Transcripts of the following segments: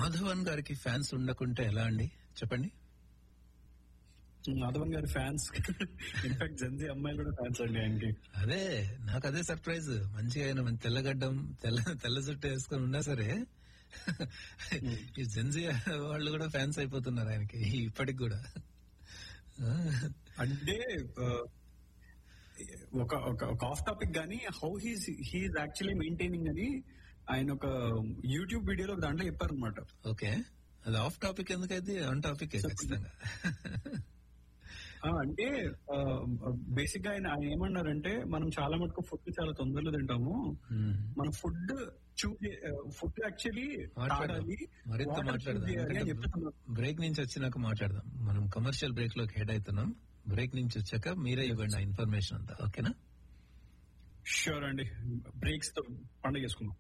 మాధవన్ గారికి ఫ్యాన్స్ ఉండకుంటే ఎలా అండి చెప్పండి మాధవన్ గారి ఫ్యాన్స్ ఇన్ఫాక్ట్ జంజీ అమ్మాయిలు కూడా ఫ్యాన్స్ అండి ఆయనకి అదే నాకు అదే సర్ప్రైజ్ మంచిగా ఆయన మంచి తెల్లగడ్డం తెల్ల తెల్ల జుట్టు వేసుకొని ఉన్నా సరే ఈ జెన్జీ వాళ్ళు కూడా ఫ్యాన్స్ అయిపోతున్నారు ఆయనకి ఇప్పటికి కూడా ఆ, అంటే ఆ, ఒక ఒక ఒక ఆఫ్ టాపిక్ గానీ how he's he is actually maintaining అని ఆయన ఒక యూట్యూబ్ వీడియోలో ఒక దాంట్లో చెప్పారనమాట ఓకే అది ఆఫ్ టాపిక్ ఎందుకైతే ఆన్ టాపిక్ ఖచ్చితంగా అంటే బేసిక్ గా ఆయన ఆయన ఏమన్నారంటే మనం చాలా మటుకు ఫుడ్ చాలా తొందరలో తింటాము మ్మ్. మన ఫుడ్ చూస్ ఫుడ్ యాక్చువల్లీ మాట్లాడదాం తాగాలి మరింత water choose చేయాలి అని మాట్లాడదాం చెప్తున్నారు బ్రేక్ నుంచి వచ్చినాక మాట్లాడదాం మనం కమర్షియల్ బ్రేక్ లోకి హెడ్ అవుతున్నాం బ్రేక్ నుంచి వచ్చాక మీరే ఇవ్వండి ఆ ఇన్ఫర్మేషన్ అంతా ఓకేనా షూర్ అండి బ్రేక్స్ తో పండుగ చేసుకుందాం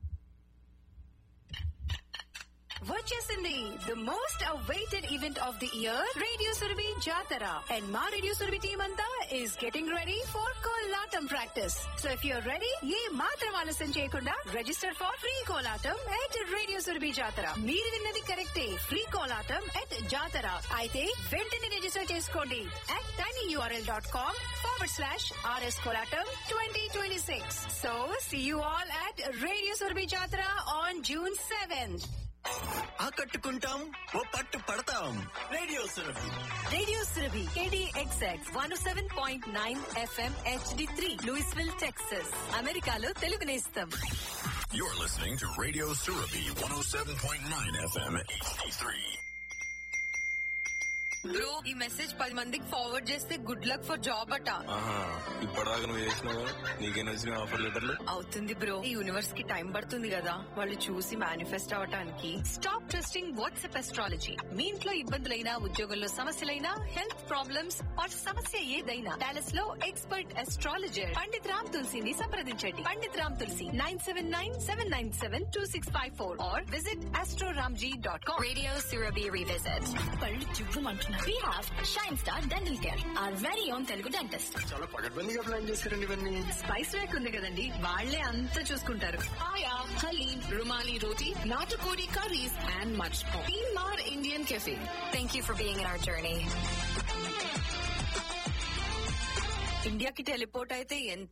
వచ్చేసింది the most awaited event of the year radio Surabhi Jatara and మా రేడియో సురభి టీమ్ అంతా is getting ready for Kolatam practice so if you're ready ఏ మాత్రం ఆలస్యం చేయకుండా register for free Kolatam at radio Surabhi Jatara మీరు విన్నది కరెక్టే ఫ్రీ కోలాటం ఎట్ జాతర అయితే వెంటనే రిజిస్టర్ చేసుకోండి at tiny URL dot com forward slash RS Kolatam twenty twenty six so see you all at radio Surabhi Jatara on June seventh ఆకట్టుకుంటాం ఓ పట్టు పడతాం radio Surabhi radio Surabhi KDXX one seven point nine FM HD three Louisville Texas అమెరికాలో తెలుగు నేస్తం You're listening to Radio Surabhi 107.9 FM HD3. Bro ఈ message పది మందికి forward చేస్తే గుడ్ లక్ ఫర్ జాబ్ అట ఆహా ఇప్పటిదాకా నువ్వు చేసినావు నీకేం వచ్చిన ఆఫర్ లెటర్లు అవుతుంది బ్రో ఈ యూనివర్స్ కి టైం పడుతుంది కదా వాళ్ళు చూసి మేనిఫెస్ట్ అవటానికి స్టాప్ ట్రస్టింగ్ వాట్సాప్ ఎస్ట్రాలజీ మీ ఇంట్లో ఇబ్బందులైనా ఉద్యోగంలో సమస్యలైనా హెల్త్ ప్రాబ్లమ్స్ ఆర్ సమస్య ఏదైనా డాలస్ లో ఎక్స్పర్ట్ ఎస్ట్రాలజర్ పండిత్ రామ్ తులసిని సంప్రదించండి Pandit Ram Tulasi nine seven nine seven nine seven two six five four or visit astroramji dot com radio Surabhi revisit పళ్ళు చువ్వమంటున్నారు we have Shine Star dental care are very own Telugu dentist చాలా పగడ్బందీగా plan చేశారండి ఇవన్నీ spice rack ఉంది కదండి వాళ్లే అంతా చూసుకుంటారు ఆయా haleem rumali roti natukodi curries and much more Indian cafe thank you for being in our journey ఇండియాకి టెలిపోర్ట్ అయితే ఎంత